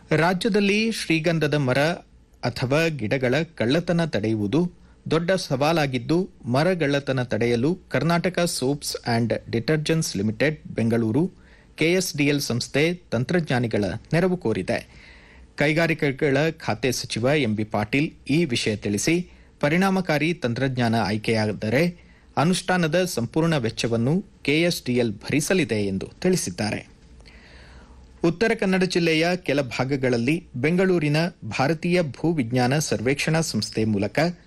ರಾಜ್ಯದಲ್ಲಿ ಶ್ರೀಗಂಧದ ಮರ ಅಥವಾ ಗಿಡಗಳ ಕಳ್ಳತನ ತಡೆಯುವುದು ದೊಡ್ಡ ಸವಾಲಾಗಿದ್ದು ಮರಗಳ್ಳತನ ತಡೆಯಲು Karnataka soaps and detergents limited Bengaluru KSDL ಸಂಸ್ಥೆ ತಂತ್ರಜ್ಞಾನಿಗಳ ನೆರವು ಕೋರಿದೆ ಕೈಗಾರಿಕೆಗಳ ಖಾತೆ ಸಚಿವ ಎಂಬಿ ಪಾಟೀಲ್ ಈ ವಿಷಯ ತಿಳಿಸಿ ಪರಿಣಾಮಕಾರಿ ತಂತ್ರಜ್ಞಾನ ಆಯ್ಕೆಯಾದರೆ ಅನುಷ್ಠಾನದ ಸಂಪೂರ್ಣ ವೆಚ್ಚವನ್ನು ಕೆಎಸ್ಡಿಎಲ್ ಭರಿಸಲಿದೆ ಎಂದು ತಿಳಿಸಿದ್ದಾರೆ ಉತ್ತರ ಕನ್ನಡ ಜಿಲ್ಲೆಯ ಕೆಲ ಭಾಗಗಳಲ್ಲಿ ಬೆಂಗಳೂರಿನ ಭಾರತೀಯ ಭೂವಿಜ್ಞಾನ ಸರ್ವೇಕ್ಷಣಾ ಸಂಸ್ಥೆ ಮೂಲಕ